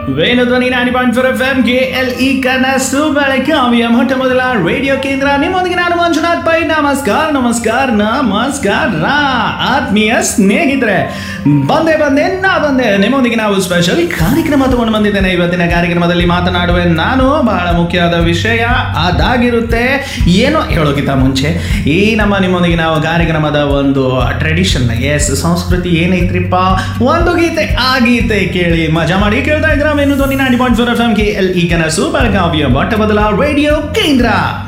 ವೇಣುಧ್ವನಿ ninety point four F M K L E ಕನಸು ಬೆಳಗಾವಿಯ ಮೊಟ್ಟ ಮೊದಲ ರೇಡಿಯೋ ಕೇಂದ್ರ ನಿಮ್ಮೊಂದಿಗೆ ನಾನು ಮಂಜುನಾಥ್ ಪೈ ನಮಸ್ಕಾರ ನಮಸ್ಕಾರ ನಮಸ್ಕಾರ ಆತ್ಮೀಯ ಸ್ನೇಹಿತರೆ ಬಂದೆ ಬಂದೆ ನಾ ಬಂದೆ ನಿಮ್ಮೊಂದಿಗೆ ನಾವು ಸ್ಪೆಷಲ್ ಕಾರ್ಯಕ್ರಮ ತಗೊಂಡು ಬಂದಿದ್ದೇನೆ ಇವತ್ತಿನ ಕಾರ್ಯಕ್ರಮದಲ್ಲಿ ಮಾತನಾಡುವೆ ನಾನು ಬಹಳ ಮುಖ್ಯವಾದ ವಿಷಯ ಅದಾಗಿರುತ್ತೆ ಏನೋ ಹೇಳೋಕ್ಕಿಂತ ಮುಂಚೆ ಈ ನಮ್ಮ ನಿಮ್ಮೊಂದಿಗೆ ನಾವು ಕಾರ್ಯಕ್ರಮದ ಒಂದು ಟ್ರೆಡಿಷನ್ ಎಸ್ ಸಂಸ್ಕೃತಿ ಏನೈತ್ರಿಪ್ಪ ಒಂದು ಗೀತೆ ಆ ಗೀತೆ ಕೇಳಿ ಮಜಾ ಮಾಡಿ ಕೇಳ್ತಾ ಇದ್ರ Venudhwani ninety point four F M K L E ಕನಸು ಬೆಳಗಾವಿಯ ಮೊಟ್ಟ ಮೊದಲ ರೇಡಿಯೋ ಕೇಂದ್ರ